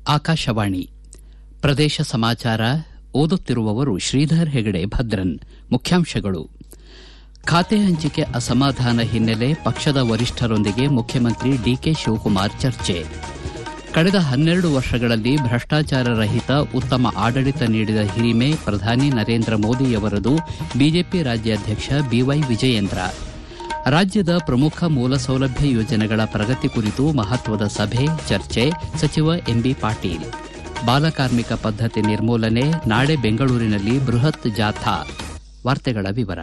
ಆಕಾಶವಾಣಿ ಪ್ರದೇಶ ಸಮಾಚಾರ ಓದುತ್ತಿರುವವರು ಶ್ರೀಧರ್ ಹೆಗಡೆ ಭದ್ರನ್ ಮುಖ್ಯಾಂಶಗಳು ಖಾತೆ ಹಂಚಿಕೆ ಅಸಮಾಧಾನ ಹಿನ್ನೆಲೆ ಪಕ್ಷದ ವರಿಷ್ಠರೊಂದಿಗೆ ಮುಖ್ಯಮಂತ್ರಿ ಡಿಕೆ ಶಿವಕುಮಾರ್ ಚರ್ಚೆ ಕಳೆದ ಹನ್ನೆರಡು ವರ್ಷಗಳಲ್ಲಿ ಭ್ರಷ್ಟಾಚಾರ ರಹಿತ ಉತ್ತಮ ಆಡಳಿತ ನೀಡಿದ ಹಿರಿಮೆ ಪ್ರಧಾನಿ ನರೇಂದ್ರ ಮೋದಿಯವರದು ಬಿಜೆಪಿ ರಾಜ್ಯಾಧ್ಯಕ್ಷ ಬಿವೈ ವಿಜಯೇಂದ್ರ ರಾಜ್ಯದ ಪ್ರಮುಖ ಮೂಲಸೌಲಭ್ಯ ಯೋಜನೆಗಳ ಪ್ರಗತಿ ಕುರಿತು ಮಹತ್ವದ ಸಭೆ ಚರ್ಚೆ ಸಚಿವ ಎಂಬಿ ಪಾಟೀಲ್ ಬಾಲಕಾರ್ಮಿಕ ಪದ್ಧತಿ ನಿರ್ಮೂಲನೆ ನಾಳೆ ಬೆಂಗಳೂರಿನಲ್ಲಿ ಬೃಹತ್ ಜಾಥಾ ವಾರ್ತೆಗಳ ವಿವರ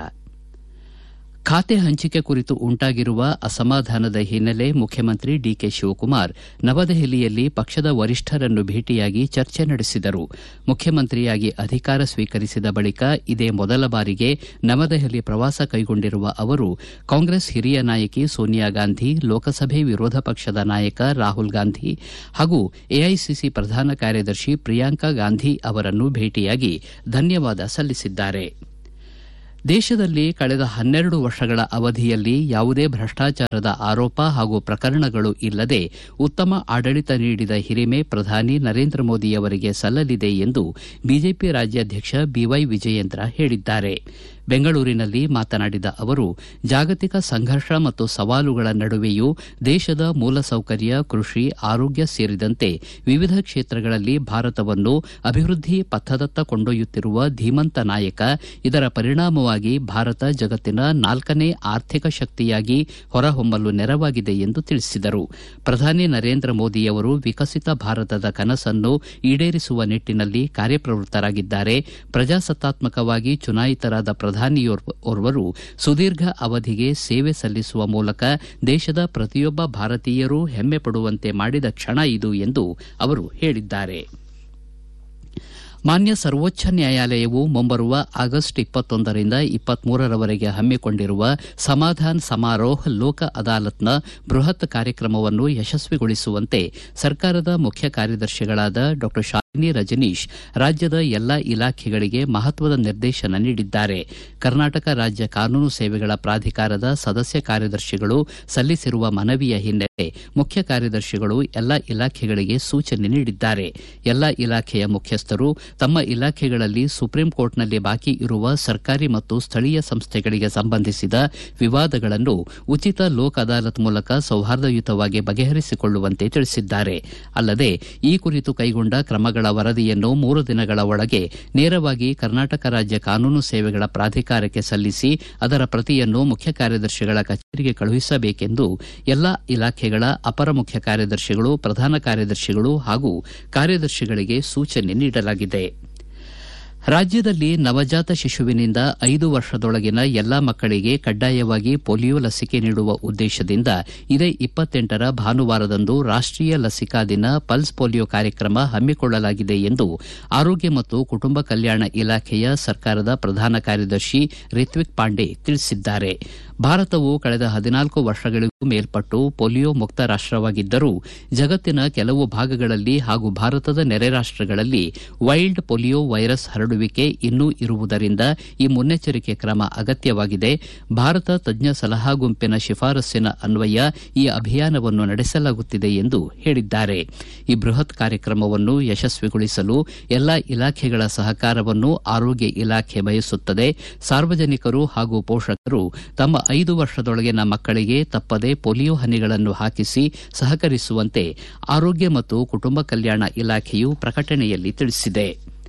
ಖಾತೆ ಹಂಚಿಕೆ ಕುರಿತು ಉಂಟಾಗಿರುವ ಅಸಮಾಧಾನದ ಹಿನ್ನೆಲೆ ಮುಖ್ಯಮಂತ್ರಿ ಡಿಕೆ ಶಿವಕುಮಾರ್ ನವದೆಹಲಿಯಲ್ಲಿ ಪಕ್ಷದ ವರಿಷ್ಠರನ್ನು ಭೇಟಿಯಾಗಿ ಚರ್ಚೆ ನಡೆಸಿದರು ಮುಖ್ಯಮಂತ್ರಿಯಾಗಿ ಅಧಿಕಾರ ಸ್ವೀಕರಿಸಿದ ಬಳಿಕ ಇದೇ ಮೊದಲ ಬಾರಿಗೆ ನವದೆಹಲಿ ಪ್ರವಾಸ ಕೈಗೊಂಡಿರುವ ಅವರು ಕಾಂಗ್ರೆಸ್ ಹಿರಿಯ ನಾಯಕಿ ಸೋನಿಯಾ ಗಾಂಧಿ ಲೋಕಸಭೆ ವಿರೋಧ ಪಕ್ಷದ ನಾಯಕ ರಾಹುಲ್ ಗಾಂಧಿ ಹಾಗೂ ಎಐಸಿಸಿ ಪ್ರಧಾನ ಕಾರ್ಯದರ್ಶಿ ಪ್ರಿಯಾಂಕಾ ಗಾಂಧಿ ಅವರನ್ನು ಭೇಟಿಯಾಗಿ ಧನ್ಯವಾದ ಸಲ್ಲಿಸಿದ್ದಾರೆ ದೇಶದಲ್ಲಿ ಕಳೆದ ಹನ್ನೆರಡು ವರ್ಷಗಳ ಅವಧಿಯಲ್ಲಿ ಯಾವುದೇ ಭ್ರಷ್ಟಾಚಾರದ ಆರೋಪ ಹಾಗೂ ಪ್ರಕರಣಗಳು ಇಲ್ಲದೆ ಉತ್ತಮ ಆಡಳಿತ ನೀಡಿದ ಹಿರಿಮೆ ಪ್ರಧಾನಿ ನರೇಂದ್ರ ಮೋದಿಯವರಿಗೆ ಸಲ್ಲಲಿದೆ ಎಂದು ಬಿಜೆಪಿ ರಾಜ್ಯಾಧ್ಯಕ್ಷ ಬಿವೈ ವಿಜಯೇಂದ್ರ ಹೇಳಿದ್ದಾರೆ ಬೆಂಗಳೂರಿನಲ್ಲಿ ಮಾತನಾಡಿದ ಅವರು ಜಾಗತಿಕ ಸಂಘರ್ಷ ಮತ್ತು ಸವಾಲುಗಳ ನಡುವೆಯೂ ದೇಶದ ಮೂಲಸೌಕರ್ಯ ಕೃಷಿ ಆರೋಗ್ಯ ಸೇರಿದಂತೆ ವಿವಿಧ ಕ್ಷೇತ್ರಗಳಲ್ಲಿ ಭಾರತವನ್ನು ಅಭಿವೃದ್ಧಿ ಪಥದತ್ತ ಕೊಂಡೊಯ್ಯುತ್ತಿರುವ ಧೀಮಂತ ನಾಯಕ ಇದರ ಪರಿಣಾಮವಾಗಿ ಭಾರತ ಜಗತ್ತಿನ ನಾಲ್ಕನೇ ಆರ್ಥಿಕ ಶಕ್ತಿಯಾಗಿ ಹೊರಹೊಮ್ಮಲು ನೆರವಾಗಿದೆ ಎಂದು ತಿಳಿಸಿದರು ಪ್ರಧಾನಿ ನರೇಂದ್ರ ಮೋದಿಯವರು ವಿಕಸಿತ ಭಾರತದ ಕನಸನ್ನು ಈಡೇರಿಸುವ ನಿಟ್ಟನಲ್ಲಿ ಕಾರ್ಯಪ್ರವೃತ್ತರಾಗಿದ್ದಾರೆ ಪ್ರಜಾಸತ್ತಾತ್ಮಕವಾಗಿ ಚುನಾಯಿತರಾದ ಪ್ರಧಾನಿಯೋರ್ವರು ಸುದೀರ್ಘ ಅವಧಿಗೆ ಸೇವೆ ಸಲ್ಲಿಸುವ ಮೂಲಕ ದೇಶದ ಪ್ರತಿಯೊಬ್ಬ ಭಾರತೀಯರೂ ಹೆಮ್ಮೆ ಪಡುವಂತೆ ಮಾಡಿದ ಕ್ಷಣ ಇದು ಎಂದು ಅವರು ಹೇಳಿದ್ದಾರೆ ಮಾನ್ಯ ಸರ್ವೋಚ್ಚ ನ್ಯಾಯಾಲಯವು ಮುಂಬರುವ ಆಗಸ್ಟ್ ಇಪ್ಪತ್ತೊಂದರಿಂದ ಇಪ್ಪತ್ಮೂರರವರೆಗೆ ಹಮ್ಮಿಕೊಂಡಿರುವ ಸಮಾಧಾನ್ ಸಮಾರೋಹ್ ಲೋಕ ಅದಾಲತ್ನ ಬೃಹತ್ ಕಾರ್ಯಕ್ರಮವನ್ನು ಯಶಸ್ವಿಗೊಳಿಸುವಂತೆ ಸರ್ಕಾರದ ಮುಖ್ಯ ಕಾರ್ಯದರ್ಶಿಗಳಾದ ಡಾ ಶಾಲಿನಿ ರಜನೀಶ್ ರಾಜ್ಯದ ಎಲ್ಲಾ ಇಲಾಖೆಗಳಿಗೆ ಮಹತ್ವದ ನಿರ್ದೇಶನ ನೀಡಿದ್ದಾರೆ ಕರ್ನಾಟಕ ರಾಜ್ಯ ಕಾನೂನು ಸೇವೆಗಳ ಪ್ರಾಧಿಕಾರದ ಸದಸ್ಯ ಕಾರ್ಯದರ್ಶಿಗಳು ಸಲ್ಲಿಸಿರುವ ಮನವಿಯ ಹಿನ್ನೆಲೆ ಮುಖ್ಯ ಕಾರ್ಯದರ್ಶಿಗಳು ಎಲ್ಲಾ ಇಲಾಖೆಗಳಿಗೆ ಸೂಚನೆ ನೀಡಿದ್ದಾರೆ ಎಲ್ಲಾ ಇಲಾಖೆಯ ಮುಖ್ಯಸ್ಥರು ತಮ್ಮ ಇಲಾಖೆಗಳಲ್ಲಿ ಸುಪ್ರೀಂ ಕೋರ್ಟ್ನಲ್ಲಿ ಬಾಕಿ ಇರುವ ಸರ್ಕಾರಿ ಮತ್ತು ಸ್ಥಳೀಯ ಸಂಸ್ಥೆಗಳಿಗೆ ಸಂಬಂಧಿಸಿದ ವಿವಾದಗಳನ್ನು ಉಚಿತ ಲೋಕ್ ಅದಾಲತ್ ಮೂಲಕ ಸೌಹಾರ್ದಯುತವಾಗಿ ಬಗೆಹರಿಸಿಕೊಳ್ಳುವಂತೆ ತಿಳಿಸಿದ್ದಾರೆ ಅಲ್ಲದೆ ಈ ಕುರಿತು ಕೈಗೊಂಡ ಕ್ರಮಗಳ ವರದಿಯನ್ನು ಮೂರು ದಿನಗಳ ಒಳಗೆ ನೇರವಾಗಿ ಕರ್ನಾಟಕ ರಾಜ್ಯ ಕಾನೂನು ಸೇವೆಗಳ ಪ್ರಾಧಿಕಾರಕ್ಕೆ ಸಲ್ಲಿಸಿ ಅದರ ಪ್ರತಿಯನ್ನು ಮುಖ್ಯ ಕಾರ್ಯದರ್ಶಿಗಳ ಕಚೇರಿಗೆ ಕಳುಹಿಸಬೇಕೆಂದು ಎಲ್ಲಾ ಇಲಾಖೆಗಳ ಅಪರ ಮುಖ್ಯ ಕಾರ್ಯದರ್ಶಿಗಳು ಪ್ರಧಾನ ಕಾರ್ಯದರ್ಶಿಗಳು ಹಾಗೂ ಕಾರ್ಯದರ್ಶಿಗಳಿಗೆ ಸೂಚನೆ ನೀಡಲಾಗಿದೆ ರಾಜ್ಯದಲ್ಲಿ ನವಜಾತ ಶಿಶುವಿನಿಂದ ಐದು ವರ್ಷದೊಳಗಿನ ಎಲ್ಲಾ ಮಕ್ಕಳಿಗೆ ಕಡ್ಡಾಯವಾಗಿ ಪೋಲಿಯೋ ಲಸಿಕೆ ನೀಡುವ ಉದ್ದೇಶದಿಂದ ಇದೇ ಇಪ್ಪತ್ತೆಂಟರ ಭಾನುವಾರದಂದು ರಾಷ್ಟೀಯ ಲಸಿಕಾ ದಿನ ಪಲ್ಸ್ ಪೋಲಿಯೋ ಕಾರ್ಯಕ್ರಮ ಹಮ್ಮಿಕೊಳ್ಳಲಾಗಿದೆ ಎಂದು ಆರೋಗ್ಯ ಮತ್ತು ಕುಟುಂಬ ಕಲ್ಯಾಣ ಇಲಾಖೆಯ ಸರ್ಕಾರದ ಪ್ರಧಾನ ಕಾರ್ಯದರ್ಶಿ ರಿತ್ವಿಕ್ ಪಾಂಡೆ ತಿಳಿಸಿದ್ದಾರೆ ಭಾರತವು ಕಳೆದ ಹದಿನಾಲ್ಕು ವರ್ಷಗಳಿಗೂ ಮೇಲ್ಪಟ್ಟು ಪೋಲಿಯೋ ಮುಕ್ತ ರಾಷ್ಟವಾಗಿದ್ದರೂ ಜಗತ್ತಿನ ಕೆಲವು ಭಾಗಗಳಲ್ಲಿ ಹಾಗೂ ಭಾರತದ ನೆರೆ ರಾಷ್ಟಗಳಲ್ಲಿ ವೈಲ್ಡ್ ಪೋಲಿಯೋ ವೈರಸ್ ಹರಡುವಿಕೆ ಇನ್ನೂ ಇರುವುದರಿಂದ ಈ ಮುನ್ನೆಚ್ಚರಿಕೆ ಕ್ರಮ ಅಗತ್ಯವಾಗಿದೆ ಭಾರತ ತಜ್ಞ ಸಲಹಾ ಗುಂಪಿನ ಶಿಫಾರಸ್ಸಿನ ಅನ್ವಯ ಈ ಅಭಿಯಾನವನ್ನು ನಡೆಸಲಾಗುತ್ತಿದೆ ಎಂದು ಹೇಳಿದ್ದಾರೆ ಈ ಬೃಹತ್ ಕಾರ್ಯಕ್ರಮವನ್ನು ಯಶಸ್ವಿಗೊಳಿಸಲು ಎಲ್ಲಾ ಇಲಾಖೆಗಳ ಸಹಕಾರವನ್ನು ಆರೋಗ್ಯ ಇಲಾಖೆ ಬಯಸುತ್ತದೆ ಸಾರ್ವಜನಿಕರು ಹಾಗೂ ಪೋಷಕರು ತಮ್ಮ ಐದು ವರ್ಷದೊಳಗಿನ ಮಕ್ಕಳಿಗೆ ತಪ್ಪದೆ ಪೋಲಿಯೋ ಹನಿಗಳನ್ನು ಹಾಕಿಸಿ ಸಹಕರಿಸುವಂತೆ ಆರೋಗ್ಯ ಮತ್ತು ಕುಟುಂಬ ಕಲ್ಯಾಣ ಇಲಾಖೆಯು ಪ್ರಕಟಣೆಯಲ್ಲಿ ತಿಳಿಸಿದೆ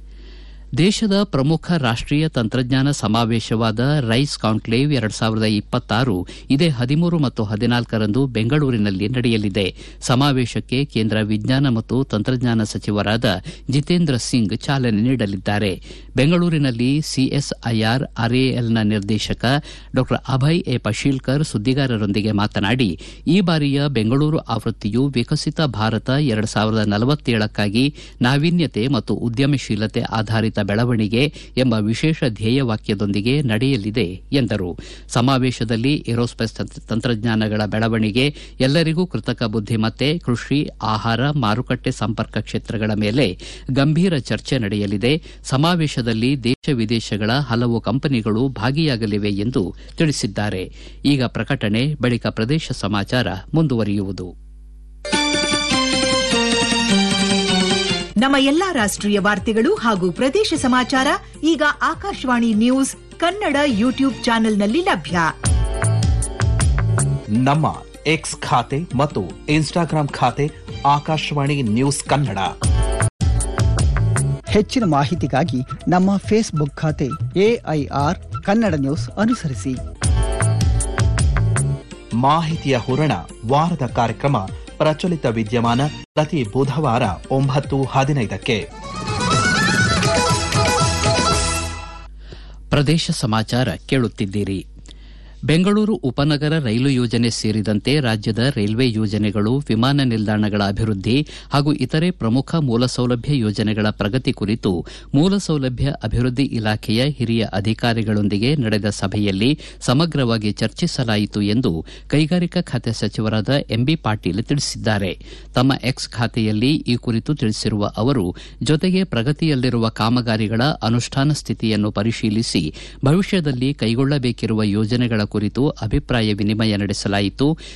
ದೇಶದ ಪ್ರಮುಖ ರಾಷ್ಟೀಯ ತಂತ್ರಜ್ಞಾನ ಸಮಾವೇಶವಾದ ರೈಸ್ ಕಾನ್ಕ್ಲೇವ್ ಎರಡು ಸಾವಿರದ ಇಪ್ಪತ್ತಾರು ಇದೇ ಹದಿಮೂರು ಮತ್ತು ಹದಿನಾಲ್ಕರಂದು ಬೆಂಗಳೂರಿನಲ್ಲಿ ನಡೆಯಲಿದೆ ಸಮಾವೇಶಕ್ಕೆ ಕೇಂದ್ರ ವಿಜ್ಞಾನ ಮತ್ತು ತಂತ್ರಜ್ಞಾನ ಸಚಿವರಾದ ಜಿತೇಂದ್ರ ಸಿಂಗ್ ಚಾಲನೆ ನೀಡಲಿದ್ದಾರೆ ಬೆಂಗಳೂರಿನಲ್ಲಿ ಸಿಎಸ್ಐಆರ್ ಆರ್ಎಎಲ್ನ ನಿರ್ದೇಶಕ ಡಾ ಅಭಯ್ ಎ ಪಶೀಲ್ಕರ್ ಸುದ್ದಿಗಾರರೊಂದಿಗೆ ಮಾತನಾಡಿ ಈ ಬಾರಿಯ ಬೆಂಗಳೂರು ಆವೃತ್ತಿಯು ವಿಕಸಿತ ಭಾರತ ಎರಡು ಸಾವಿರದ ನಲವತ್ತೇಳಕ್ಕಾಗಿ ನಾವೀನ್ಯತೆ ಮತ್ತು ಉದ್ಯಮಶೀಲತೆ ಆಧಾರಿತ ಬೆಳವಣಿಗೆ ಎಂಬ ವಿಶೇಷ ಧ್ಯೇಯವಾಕ್ಯದೊಂದಿಗೆ ನಡೆಯಲಿದೆ ಎಂದರು ಸಮಾವೇಶದಲ್ಲಿ ಏರೋಸ್ಪೇಸ್ ತಂತ್ರಜ್ಞಾನಗಳ ಬೆಳವಣಿಗೆ ಎಲ್ಲರಿಗೂ ಕೃತಕ ಬುದ್ದಿಮತ್ತೆ ಕೃಷಿ ಆಹಾರ ಮಾರುಕಟ್ಟೆ ಸಂಪರ್ಕ ಕ್ಷೇತ್ರಗಳ ಮೇಲೆ ಗಂಭೀರ ಚರ್ಚೆ ನಡೆಯಲಿದೆ ಸಮಾವೇಶದಲ್ಲಿ ದೇಶ ವಿದೇಶಗಳ ಹಲವು ಕಂಪನಿಗಳು ಭಾಗಿಯಾಗಲಿವೆ ಎಂದು ತಿಳಿಸಿದ್ದಾರೆ ಈಗ ಪ್ರಕಟಣೆ ಬಳಿಕ ಪ್ರದೇಶ ಸಮಾಚಾರ ಮುಂದುವರಿಯುವುದು ನಮ್ಮ ಎಲ್ಲಾ ರಾಷ್ಟ್ರೀಯ ವಾರ್ತೆಗಳು ಹಾಗೂ ಪ್ರದೇಶ ಸಮಾಚಾರ ಈಗ ಆಕಾಶವಾಣಿ ನ್ಯೂಸ್ ಕನ್ನಡ ಯೂಟ್ಯೂಬ್ ಚಾನೆಲ್ನಲ್ಲಿ ಲಭ್ಯ ನಮ್ಮ ಎಕ್ಸ್ ಖಾತೆ ಮತ್ತು ಇನ್ಸ್ಟಾಗ್ರಾಂ ಖಾತೆ ಆಕಾಶವಾಣಿ ನ್ಯೂಸ್ ಕನ್ನಡ ಹೆಚ್ಚಿನ ಮಾಹಿತಿಗಾಗಿ ನಮ್ಮ ಫೇಸ್ಬುಕ್ ಖಾತೆ ಎಐಆರ್ ಕನ್ನಡ ನ್ಯೂಸ್ ಅನುಸರಿಸಿ ಮಾಹಿತಿಯ ಹೂರಣ ವಾರದ ಕಾರ್ಯಕ್ರಮ ಪ್ರಚಲಿತ ವಿದ್ಯಮಾನ ಪ್ರತಿ ಬುಧವಾರ ಒಂಬತ್ತು ಹದಿನೈದಕ್ಕೆ ಪ್ರದೇಶ ಸಮಾಚಾರ ಕೇಳುತ್ತಿದ್ದೀರಿ ಬೆಂಗಳೂರು ಉಪನಗರ ರೈಲು ಯೋಜನೆ ಸೇರಿದಂತೆ ರಾಜ್ಯದ ರೈಲ್ವೆ ಯೋಜನೆಗಳು ವಿಮಾನ ನಿಲ್ದಾಣಗಳ ಅಭಿವೃದ್ಧಿ ಹಾಗೂ ಇತರೆ ಪ್ರಮುಖ ಮೂಲಸೌಲಭ್ಯ ಯೋಜನೆಗಳ ಪ್ರಗತಿ ಕುರಿತು ಮೂಲಸೌಲಭ್ಯ ಅಭಿವೃದ್ಧಿ ಇಲಾಖೆಯ ಹಿರಿಯ ಅಧಿಕಾರಿಗಳೊಂದಿಗೆ ನಡೆದ ಸಭೆಯಲ್ಲಿ ಸಮಗ್ರವಾಗಿ ಚರ್ಚಿಸಲಾಯಿತು ಎಂದು ಕೈಗಾರಿಕಾ ಖಾತೆ ಸಚಿವರಾದ ಎಂಬಿ ಪಾಟೀಲ್ ತಿಳಿಸಿದ್ದಾರೆ ತಮ್ಮ ಎಕ್ಸ್ ಖಾತೆಯಲ್ಲಿ ಈ ಕುರಿತು ತಿಳಿಸಿರುವ ಅವರು ಜೊತೆಗೆ ಪ್ರಗತಿಯಲ್ಲಿರುವ ಕಾಮಗಾರಿಗಳ ಅನುಷ್ಠಾನ ಸ್ಥಿತಿಯನ್ನು ಪರಿಶೀಲಿಸಿ ಭವಿಷ್ಯದಲ್ಲಿ ಕೈಗೊಳ್ಳಬೇಕಿರುವ ಯೋಜನೆಗಳ ಕುರಿತು ಅಭಿಪ್ರಾಯ ವಿನಿಮಯ ನಡೆಸಲಾಯಿತು